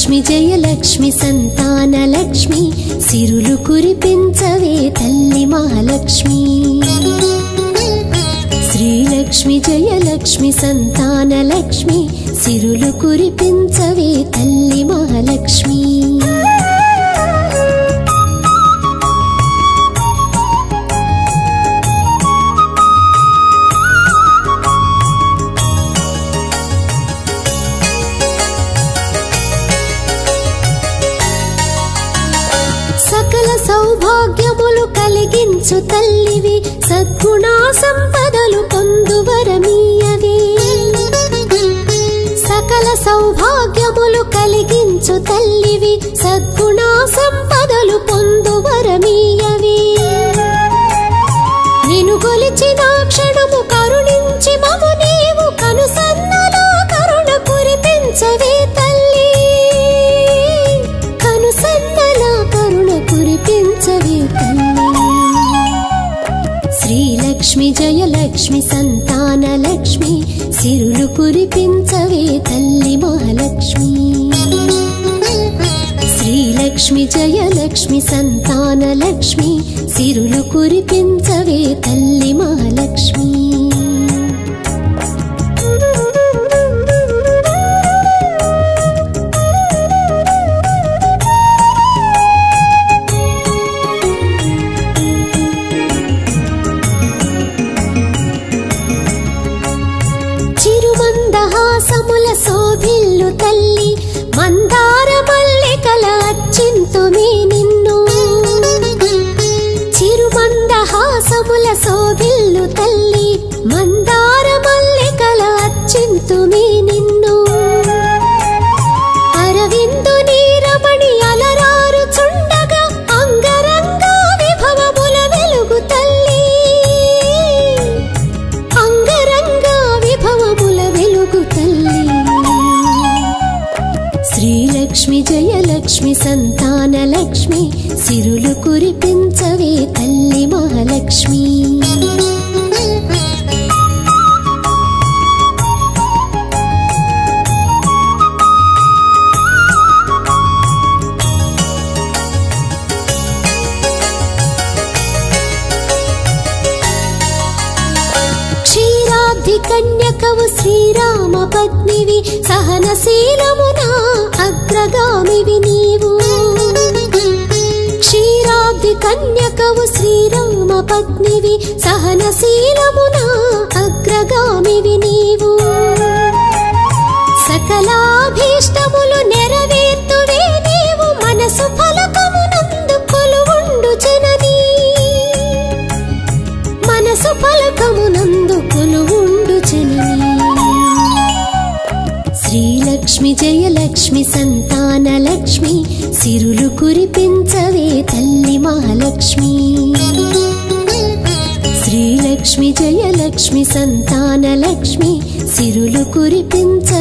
శ్రీలక్ష్మి జయలక్ష్మి సంతాన లక్ష్మి సిరులు కురిపించవే తల్లి మహాలక్ష్మి శ్రీలక్ష్మి జయలక్ష్మి సంతాన లక్ష్మి సిరులు కురిపించవే తల్లి మహాలక్ష్మి సకల సౌభాగ్యములు కలిగించు తల్లివి సద్గుణ సంపదలు పొందువరమీయవి సకల సౌభాగ్యములు కలిగించు తల్లివి సద్గుణ సంపదలు పొందువరమీయవి నిను కొలిచిన క్షణము కరుణించి మము నీవు కనుసన్నలో కరుణ కురిపించవే తల్లి కనుసన్నలా కరుణ కురిపించవే తల్లి శ్రీలక్ష్మి జయలక్ష్మి సంతాన లక్ష్మి సిరులు కురిపించవే తల్లి మహాలక్ష్మి శ్రీలక్ష్మి జయలక్ష్మి సంతాన లక్ష్మి సిరులు కురిపించవే తల్లి మహాలక్ష్మి చిరుమందహాసముల శోభిల్లు తల్లి మందార మల్లికల అచ్చింతుమే నిన్ను చిరుమందహాసముల శోభిల్లు తల్లి మందార మల్లికల అచ్చింతుమే నిన్ను అరవిందు నీరమణి అలరారు చుండగా అంగరంగ విభవముల వెలుగు తల్లి అంగరంగ విభవముల వెలుగు తల్లి శ్రీలక్ష్మి జయలక్ష్మి సంతాన లక్ష్మి సిరులు కురిపించవే తల్లి మహాలక్ష్మి క్షీరాబ్ది కన్యకవు శ్రీరామ పత్నివి సహనశీలమున అగ్రగామివి నీవు క్షీరాబ్ది కన్యకవు శ్రీరామ పత్నివి సహనశీలమున అగ్రగామివి నీవు సకలాభీష్టములు నెరవేర్తువే నీవు మనసు ఫలకమునందు కొలువుండు జననీ మనసు ఫలకమునందు కొలువుండు జననీ శ్రీలక్ష్మి జయలక్ష్మి సంతాన లక్ష్మి సిరులు కురిపించవే తల్లి మహాలక్ష్మి శ్రీలక్ష్మి జయలక్ష్మి సంతాన లక్ష్మి సిరులు కురిపించ